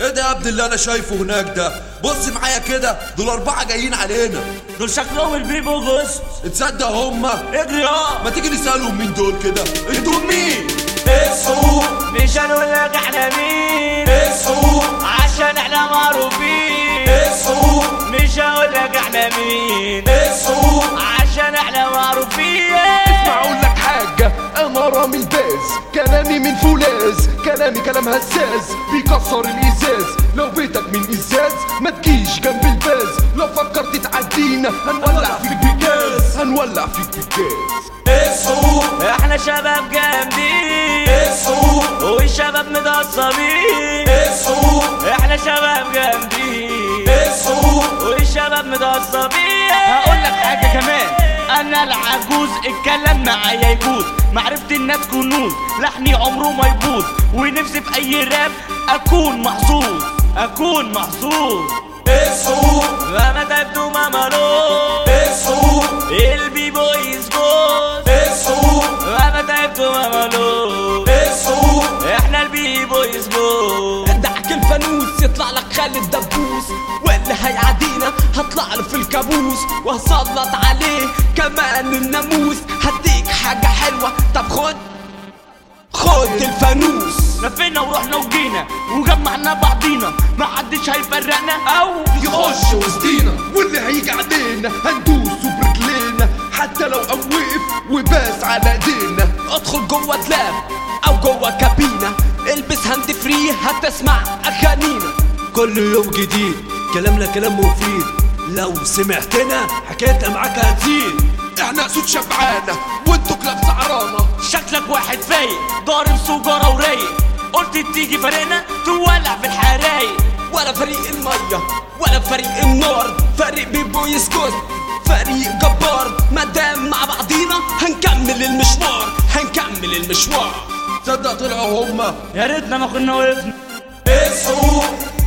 ايه ده يا ابني اللي انا شايفه هناك ده بص معايا كده دول اربعه جايين علينا دول شكلهم البيبو جوست تصدق هما اجري اه ما تيجي نسالهم مين دول كده انتوا مين اصحوا مش هنقول لك احنا مين اصحوا عشان احنا معروفين اصحوا مش هقول لك احنا مين اصحوا عشان احنا معروفين اقول لك حاجة انا رامي الباز كلامي من فولاذ كلامي كلام هزاز بيكسر الازاز لو بيتك من ازاز ما تجيش جنب الباز لو فكرت تعدينا هنولع فيك بجاز هنولع فيك بجاز اصحوا احنا شباب جامدين اصحوا والشباب متعصبين اصحوا احنا شباب جامدين اصحوا والشباب متعصبين هقول لك حاجه كمان انا العجوز الكلام معايا يجوز معرفة الناس كنوز لحني عمره ما يبوظ ونفسي في اي راب اكون محظوظ اكون محظوظ اصحوا انا تعبت وما ملوش اصحوا البي بويز جوز اصحوا انا تعبت وما ملوش اصحوا احنا البي بويز جوز دعك الفانوس يطلع لك خالد دبوس واللي هيعدينا هطلع له في الكابوس وهسلط عليه كمان الناموس هديك حاجة حلوة طب خد خد الفانوس لفينا ورحنا وجينا وجمعنا بعضينا ما حدش هيفرقنا او يخش وسطينا واللي هيجي علينا هندوسه برجلينا حتى لو قام وقف وباس على ايدينا ادخل جوه تلاب او جوه كابينة البس هاند فري هتسمع اغانينا كل يوم جديد كلامنا كلام مفيد لو سمعتنا حكايتنا معاك هتزيد احنا اسود شبعانة وانتوا كلاب سعرانة شكلك واحد فايق ضارب سجارة ورايق قلت تيجي فريقنا تولع في الحرايق ولا فريق المية ولا فريق النار فريق بيبويز جوز فريق جبار مادام مع بعضينا هنكمل المشوار هنكمل المشوار تصدق طلعوا هما يا ريتنا ما كنا وقفنا اصحوا